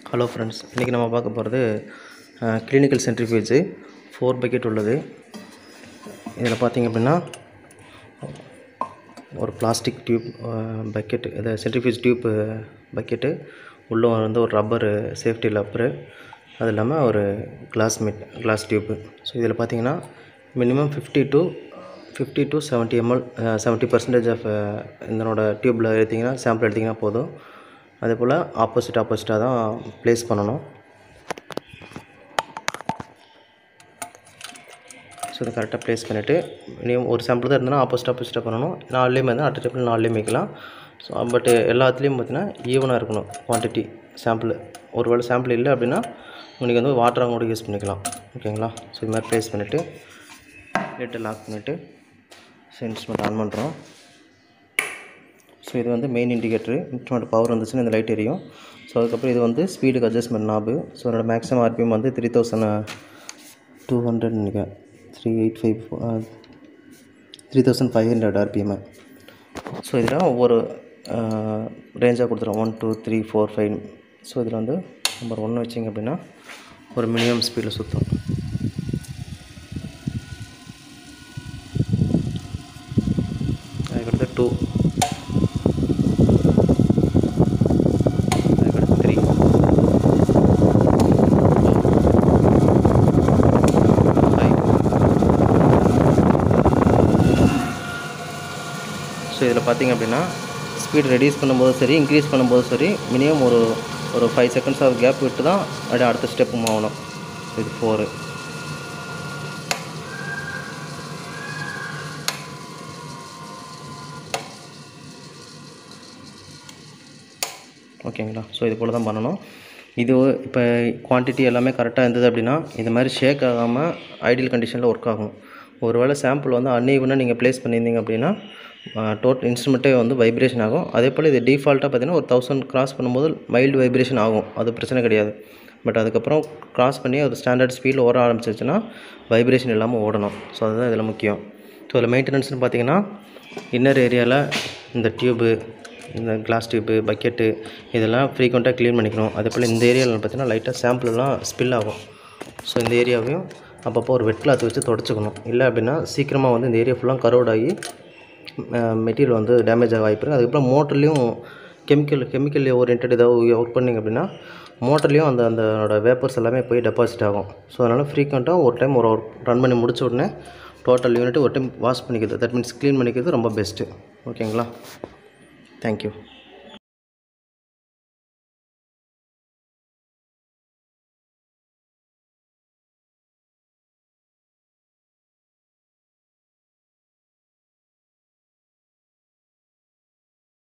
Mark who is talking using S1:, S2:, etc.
S1: hello friends இன்றைக்கி நம்ம பார்க்க போகிறது கிளினிக்கல் சென்ட்ரிஃபியூஜு ஃபோர் பக்கெட் உள்ளது இதில் பார்த்தீங்க அப்படின்னா ஒரு பிளாஸ்டிக் டியூப் பக்கெட்டு இது சென்ட்ரிஃபியூஜ் டியூப் பக்கெட்டு உள்ளே வந்து ஒரு ரப்பரு சேஃப்டி ரப்பரு அது இல்லாமல் ஒரு glass mid glass tube so இதில் பார்த்தீங்கன்னா minimum fifty to fifty to seventy ml seventy percentage of இதனோட டியூப்பில் எடுத்திங்கன்னா சாம்பிள் எடுத்திங்கன்னா போதும் அதே போல் ஆப்போசிட் ஆப்போசிட்டாக தான் ப்ளேஸ் பண்ணணும் ஸோ இதை கரெக்டாக ப்ளேஸ் பண்ணிவிட்டு மினிமம் ஒரு சாம்பிள் தான் இருந்ததுன்னா ஆப்போசிட் ஆப்போசிட்டாக பண்ணணும் நாலுலேயுமே இருந்தால் அட் டைப்பில் நாலுலேயும் வைக்கலாம் ஸோ பட் எல்லாத்துலேயும் பார்த்தீங்கன்னா ஈவனாக இருக்கணும் குவான்டிட்டி சாம்பிள் ஒரு வேளை சாம்பிள் இல்லை அப்படின்னா உங்களுக்கு வந்து வாட்டராக கூட யூஸ் பண்ணிக்கலாம் ஓகேங்களா ஸோ இது மாதிரி ப்ளேஸ் பண்ணிவிட்டு லேட்டை லாக் பண்ணிவிட்டு ஸோ இன்ஸ்ட்ருமெண்ட் ஆன் பண்ணுறோம் ஸோ இது வந்து மெயின் இண்டிகேட்டரு இன்ஸ்ட்ருமெண்ட் பவர் வந்துச்சுன்னா இந்த லைட் எரியும் ஸோ அதுக்கப்புறம் இது வந்து ஸ்பீடுக்கு அட்ஜஸ்ட்மெண்ட் நாபு ஸோ என்னோட மேக்ஸிமம் ஆர்பிஎம் வந்து த்ரீ தௌசண்ட் டூ ஹண்ட்ரட் நினைக்கிறேன் three eight five three thousand five hundred RPM so இதில் ஒவ்வொரு ரேஞ்சாக கொடுத்துருவோம் one two three four five so இதில் வந்து நம்பர் ஒன்று வச்சிங்க அப்படின்னா ஒரு மினிமம் ஸ்பீடில் சுற்றும் அதுக்கடுத்து டூ அதுக்கடுத்து த்ரீ ஃபைவ் ஸோ இதில் பார்த்தீங்க அப்படின்னா ஸ்பீட் ரெடியூஸ் பண்ணும்போதும் சரி இன்க்ரீஸ் பண்ணும்போதும் சரி மினிமம் ஒரு ஒரு ஃபைவ் செகண்ட்ஸ் ஆஃப் கேப் விட்டு தான் அப்படியே அடுத்த ஸ்டெப் மூவ் ஆகணும் இது ஃபோரு ஓகேங்களா ஸோ இது போல் தான் பண்ணணும் இது இப்போ குவான்டிட்டி எல்லாமே கரெக்டாக இருந்தது அப்படின்னா இது மாதிரி ஷேக் ஆகாமல் ஐடியல் கண்டிஷனில் ஒர்க் ஆகும் ஒருவேளை சாம்பிள் வந்து அன்ஈவனாக நீங்கள் ப்ளேஸ் பண்ணியிருந்தீங்க அப்படின்னா டோட்டல் இன்ஸ்ட்ருமெண்ட்டே வந்து வைப்ரேஷன் ஆகும் அதே போல் இது டிஃபால்ட்டாக பார்த்தீங்கன்னா ஒரு தௌசண்ட் கிராஸ் பண்ணும்போது மைல்டு வைப்ரேஷன் ஆகும் அது பிரச்சனை கிடையாது பட் அதுக்கப்புறம் கிராஸ் பண்ணி அது ஸ்டாண்டர்ட் ஸ்பீடில் ஓட ஆரம்பிச்சிச்சுன்னா வைப்ரேஷன் இல்லாமல் ஓடணும் ஸோ அதுதான் இதில் முக்கியம் ஸோ இதில் மெயின்டெனன்ஸ்னு பார்த்தீங்கன்னா இன்னர் ஏரியாவில் இந்த டியூபு இந்த கிளாஸ் டியூப்பு பக்கெட்டு இதெல்லாம் ஃப்ரீக்வெண்ட்டாக க்ளீன் பண்ணிக்கணும் அதே போல் இந்த ஏரியாவில் பார்த்தீங்கன்னா லைட்டாக சாம்பிள்லாம் ஸ்பில் ஆகும் ஸோ இந்த ஏரியாவையும் அப்பப்போ ஒரு வெட் கிளாத் வச்சு தொடச்சிக்கணும் இல்லை அப்படின்னா சீக்கிரமாக வந்து இந்த ஏரியா ஃபுல்லாக கரோட் ஆகி மெட்டீரியல் வந்து டேமேஜ் ஆக வாய்ப்பு இருக்குது அதுக்கப்புறம் மோட்டர்லேயும் கெமிக்கல் கெமிக்கல் ஓரியன்ட் ஏதாவது ஒர்க் பண்ணிங்க அப்படின்னா மோட்டர்லேயும் அந்த அந்த வேப்பர்ஸ் எல்லாமே போய் டெபாசிட் ஆகும் ஸோ அதனால் ஃப்ரீக்வெண்ட்டாக ஒரு டைம் ஒரு ரன் பண்ணி முடிச்ச உடனே டோட்டல் யூனிட் ஒரு டைம் வாஷ் பண்ணிக்கிறது தட் மீன்ஸ் க்ளீன் பண்ணிக்கிறது ரொம்ப பெஸ்ட்டு ஓகேங்களா தேங்க்யூ